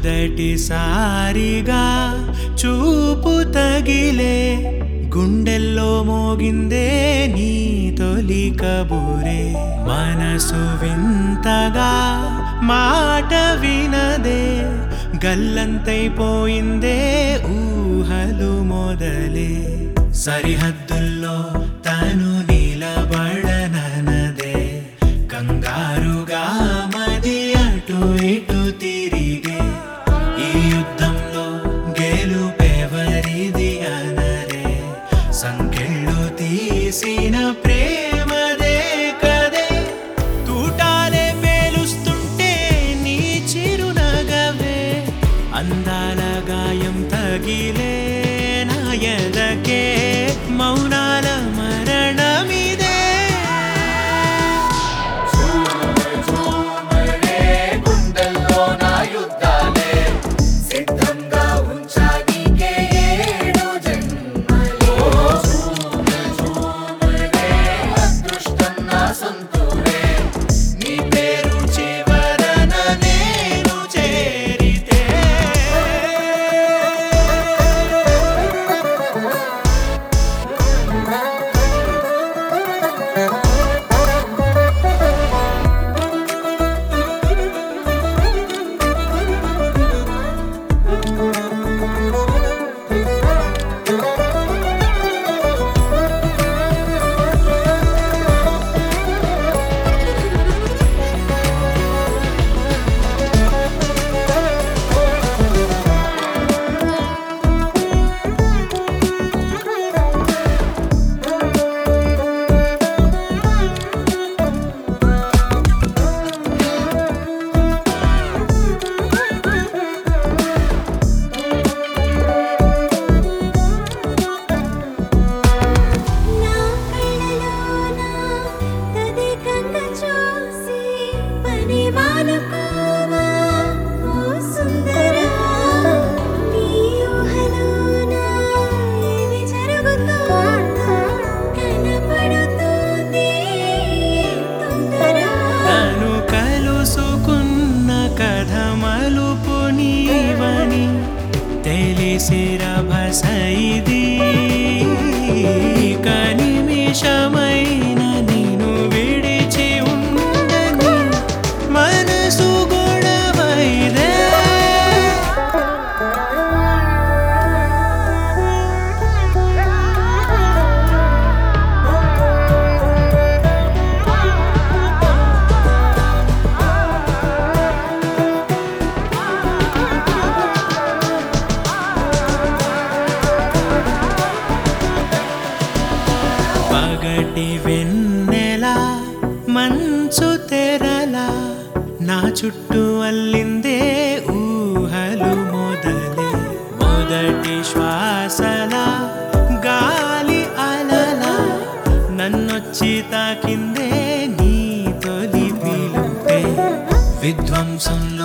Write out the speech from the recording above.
మొదటిసారిగా చూపు తగిలే గుండెల్లో మోగిందే నీ తొలి కబూరే మనసు వింతగా మాట వినదే గల్లంతైపోయిందే ఊహలు మొదలే సరిహద్దుల్లో తను నిలబడనదే కంగారుగా మది అటు ఇటు తిరిగే ఈ యుద్ధంలో గెలుపెవరిది అనరే సంకెళ్ళు తీసిన ప్రేమదే కదే తూటాలే పేలుస్తుంటే నీ చిరునగవే అందాల గాయం తగిలే నా ఎదకే మౌనాల మరణమిదే గుండెల్లో నా యుద్ధాలే సిద్ధంగా ఉంచా నీకే ఏడు జన్మలే ఝూమే ఝూమే అదృష్టం నా సొంతూరే నీ పేరు చివరన నేను చేరితే నా కళ్ళలోన తదేకంగా చూసి పని మానుకోవా ఓ సుందరా నీ ఊహలోన ఏమి జరుగుతోందో కనపడుతోంది తొందర తను కలుసుకున్న కథ మలుపు నీవని తెలిసిర భసైది కనిమిషమైన నేను విడిచి ఉండని మనసు గొడవైదే పగటి వెన్నెల మంచు తెరల నా చుట్టూ అల్లిందే ఊహలు మొదలే మొదటి శ్వాసల గాలి అలల నన్నొచ్చి తాకిందే నీ తొలి పిలుపే విధ్వంసంలో